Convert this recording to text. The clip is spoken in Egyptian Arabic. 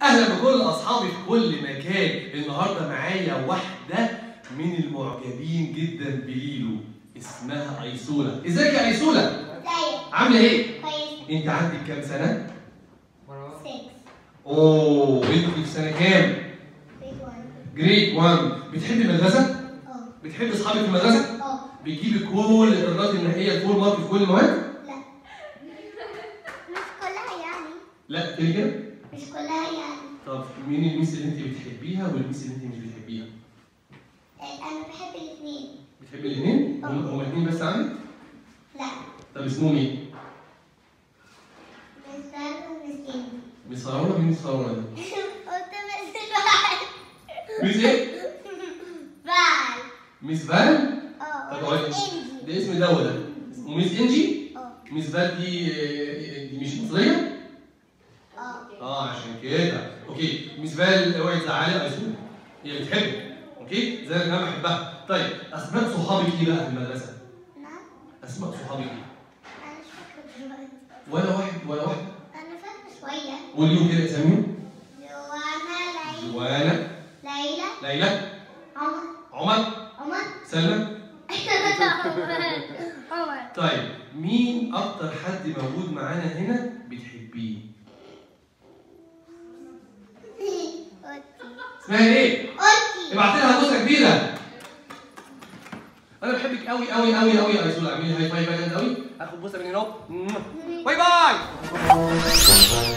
اهلا بكل اصحابي في كل مكان النهارده معايا واحده من المعجبين جدا بليلو اسمها ايسولا ازيك يا ايسولا ازيك عامله ايه كويس انت عندك كام سنه 6 اوه انت في سنه كام grade 1 جريد 1 بتحبي المدرسه اه بتحبي اصحابك في المدرسه اه بتجيبي كل الدرجات النهائيه الفول مارك في كل المواد لا مش كلها يعني لا كده كده مش كلها يعني طب مين الميس اللي انت بتحبيها والميس اللي انت مش بتحبيها آه، انا بحب الاثنين بتحبي الاثنين اه. هما الاثنين بس عندك لا طب اسمهم ايه مش فاهمة ومسكين ميس فراوله مين ميس فراوله ده قلت مس بعد ميس ايه بعد ميس فال اه طب ومس هو انجي ده اسم دواء ده وميس انجي اه ميس فال دي دي مش مصريه اه اه عشان كده اوكي ميس فال اوعي تزعلي ايسون هي بتحبك اوكي زي ما انا بحبها طيب اسماء صحابك ايه بقى في المدرسه نعم اسماء صحابك ايه انا مش فاكرة دلوقتي ولا واحد ولا واحده انا فاكرة شوية قوليهم كده اساميهم جوانا ليلى جوانا ليلى ليلى عمر عمر عمر سلمى عمر طيب مين اكتر حد موجود معانا هنا بتحبيه اوتي اسمها ايه اوتي ابعت لها بوسه كبيره انا بحبك قوي قوي قوي قوي يا ايسول اعملي هاي فايف جامد قوي هاخد بوسه من هنا أهو. باي باي